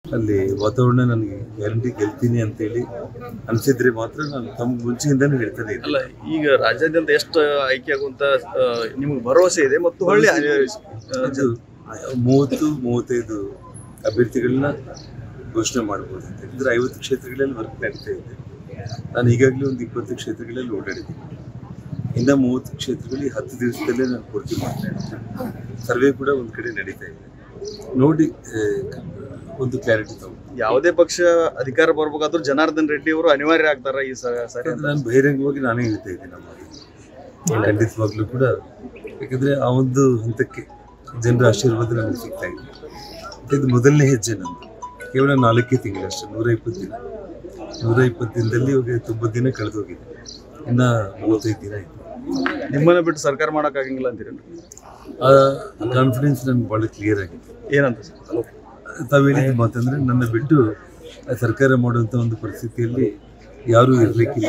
ಅಲ್ಲಿ ವಾತಾವರಣ ನನಗೆ ಗ್ಯಾರಂಟಿ ಗೆಲ್ತೀನಿ ಅಂತೇಳಿ ಅನಿಸಿದ್ರೆ ಮಾತ್ರ ನಾನು ತಮ್ಗೆ ಮುಂಚೆಯಿಂದನೂ ಹೇಳ್ತಾನೆ ಇದ್ದೆ ಅಲ್ಲ ಈಗ ರಾಜ್ಯಾದ್ಯಂತ ಎಷ್ಟು ಆಯ್ಕೆ ಆಗುವಂತ ಆ, ನಿಮ್ಗೆ ಭರವಸೆ ಇದೆ ಮತ್ತು ಹೊಳ್ಳಿ ಆ, ಅದು ಮೂವತ್ತು ಮೂವತ್ತೈದು ಅಭ್ಯರ್ಥಿಗಳನ್ನ ಘೋಷಣೆ ಮಾಡ್ಬೋದು ಅಂತ ಯಾಕಂದ್ರೆ ಐವತ್ತು ಕ್ಷೇತ್ರಗಳಲ್ಲಿ ವರ್ಕ್ ನಡೀತಾ ಇದೆ ನಾನು ಈಗಾಗಲೇ ಒಂದು ಇಪ್ಪತ್ತು ಕ್ಷೇತ್ರಗಳಲ್ಲಿ ಓಡಾಡಿದ್ದೀನಿ ಇನ್ನು ಮೂವತ್ತು ಕ್ಷೇತ್ರಗಳಲ್ಲಿ ಹತ್ತು ದಿವಸದಲ್ಲೇ ನಾನು ಪೂರ್ತಿ ಮಾಡ್ತಾ ಇದ್ದೀನಿ ಸರ್ವೆ ಕೂಡ ಒಂದು ಕಡೆ ನಡೀತಾ ಇದೆ ನೋಡಿ ಆ, ಒಂದು ಕ್ಲಾರಿಟಿ ತಗೊಂಡು ಯಾವುದೇ ಪಕ್ಷ ಅಧಿಕಾರ ಬರ್ಬೇಕಾದ್ರೂ ಜನಾರ್ದನ್ ರೆಡ್ಡಿ ಅವರು ಅನಿವಾರ್ಯ ಆಗ್ತಾರ ಈ ಸ- ಸರಿ ಅಂತ ನಾನು ಬಹಿರಂಗವಾಗಿ ನಾನೇ ಹೇಳ್ತಾ ಇದ್ದೀನಿ ನಮ್ಮ ಖಂಡಿತವಾಗ್ಲೂ ಕೂಡ ಯಾಕಂದ್ರೆ ಆ ಒಂದು ಹಂತಕ್ಕೆ ಜನರ ಆಶೀರ್ವಾದ ನನಗೆ ಸಿಗ್ತಾ ಇದೆ ಮತ್ತೆ ಇದು ಮೊದಲನೇ ಹೆಜ್ಜೆ ನಂದು ಕೇವಲ ನಾಲ್ಕೇ ತಿಂಗಳಷ್ಟೇ ನೂರ ಇಪ್ಪತ್ತು ದಿನ ನೂರ ಇಪ್ಪತ್ತು ದಿನದಲ್ಲಿ ಇವಾಗ ತೊಂಬತ್ತು ದಿನ ಕಳೆದೋಗಿದೆ ಇನ್ನ ಮೂವತ್ತೈದು ದಿನ ಇದೆ ನಿಮ್ಮನ್ನ ಬಿಟ್ಟು ಸರ್ಕಾರ ಮಾಡಕ್ ಆಗಂಗಿಲ್ಲ ಅಂತೀರೇನ್ರಿ ಆ ಕಾನ್ಫಿಡೆನ್ಸ್ ನನಗೆ ಭಾಳ ಕ್ಲಿಯರ್ ಆಗಿದೆ ಏನಂತ ಸರ್ ತಾವು ಹೇಳಿದ ಮಾತಂದ್ರೆ ನನ್ನ ಬಿಟ್ಟು ಸರ್ಕಾರ ಮಾಡುವಂಥ ಒಂದು ಪರಿಸ್ಥಿತಿಯಲ್ಲಿ ಯಾರೂ ಇರಲಿಕ್ಕಿಲ್ಲ